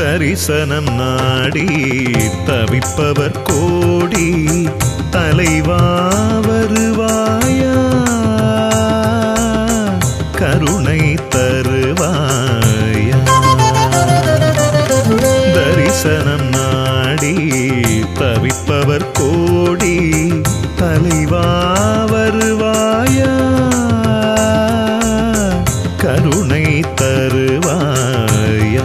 தரிசனம் நாடி தவிப்பவர் கோடி தலைவா வருவாயா கருணை தருவாயா தரிசனம் நாடி தவிப்பவர் கோடி தலைவா வருவாயா கருணை தருவாயா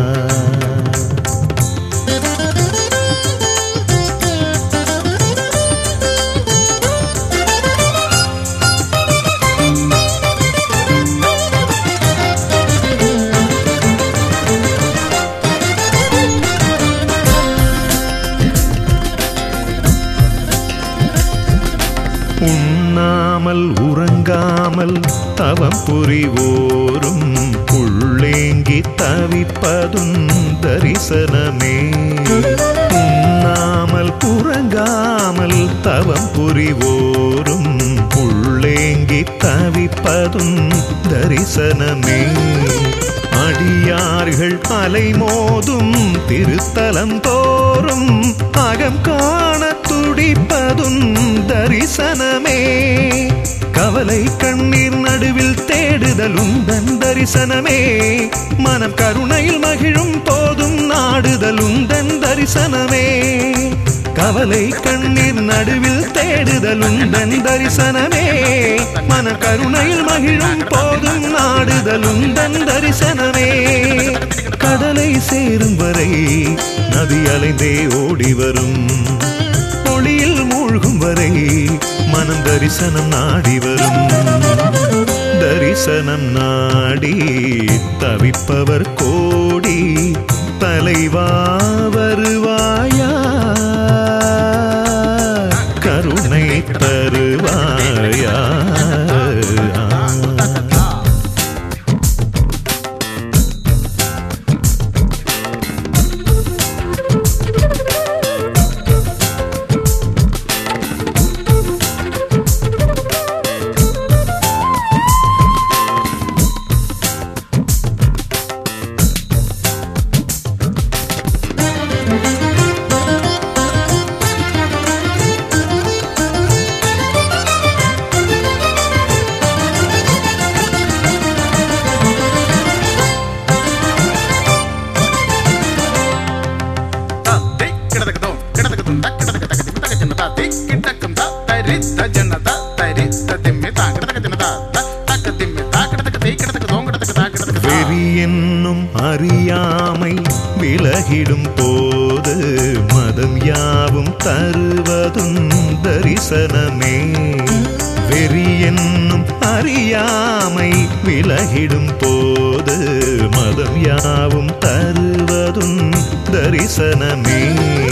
உண்ணாமல் உறங்காமல் தவம் புரிவோரும் உள்ளேங்கி தவிப்பதும் தரிசனமே உண்ணாமல் உறங்காமல் தவம் புரிவோரும் உள்ளேங்கி தவிப்பதும் தரிசனமே அடியார்கள் அலைமோதும் திருத்தலம் தோறும் அகம் காண துடிப்பதும் தரிசனமே கவலை கண்ணீர் நடுவில் தேடுதலும் தன் தரிசனமே மனம் கருணையில் மகிழும் போதும் நாடுதலும் தன் தரிசனமே கவலை கண்ணீர் நடுவில் தேடுதலும் தன் தரிசனமே மன கருணையில் மகிழும் போதும் நாடுதலும் தன் தரிசனமே கடலை சேரும் வரை நதி அலைந்தே ஓடி வரும் ஒளியில் மூழ்கும் வரை மனம் தரிசனம் நாடி வரும் தரிசனம் நாடி தவிப்பவர் கோடி தலைவா வருவாயா கருணை தருவாயா தாத்தி கிடதகதோம் கிடதகதும் தக் கிடதகதகதிம் தகஜன தாத்தி கிடக்கும் தா தரி தஜன தா தரி ததிம்மி தா கிடதகஜன தா தா தக்கதிம்மி தா கிடதகதி கிடதகதோம் கிடதகதா கிடதகதா வெறி என்னும் அறியாமை விலகிடும் போது மதம் யாவும் தருவதும் தரிசனமே வெறி என்னும் அறியாமை விலகிடும் போது மதம் யாவும் தருவதும் தரிசனமே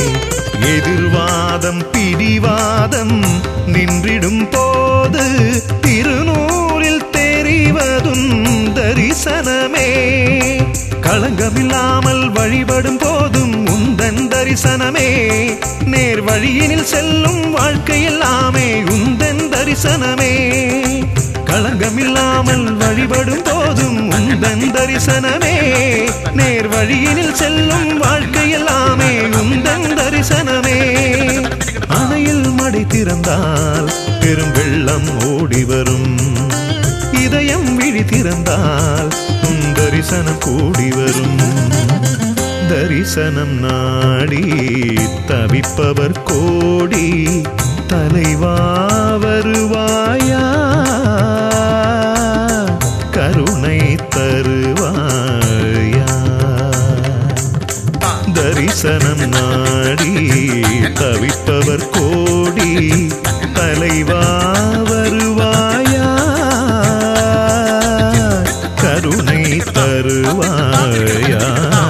எதிர்வாதம் பிடிவாதம் நின்றிடும் போது திருநூறில் தெரிவதும் தரிசனமே களங்கமில்லாமல் வழிபடும் போதும் உந்தன் தரிசனமே நேர் வழியினில் செல்லும் வாழ்க்கை எல்லாமே உந்தன் தரிசனமே களங்கமில்லாமல் வழிபடும் போதும் உந்தன் தரிசனமே நேர் வழியினில் செல்லும் வாழ்க்கை எல்லாமே உந்தன் தரிசனமே அணையில் மடை திறந்தால் பெரும் வெள்ளம் ஓடி வரும் இதயம் விழி திறந்தால் உன் தரிசனம் கூடி வரும் தரிசனம் நாடி தவிப்பவர் கோடி தலைவா வருவாயா கருணை தருவாயா தரிசனம் நாடி தவிப்பவர் கோடி தலைவா வருவாயா கருணை தருவாயா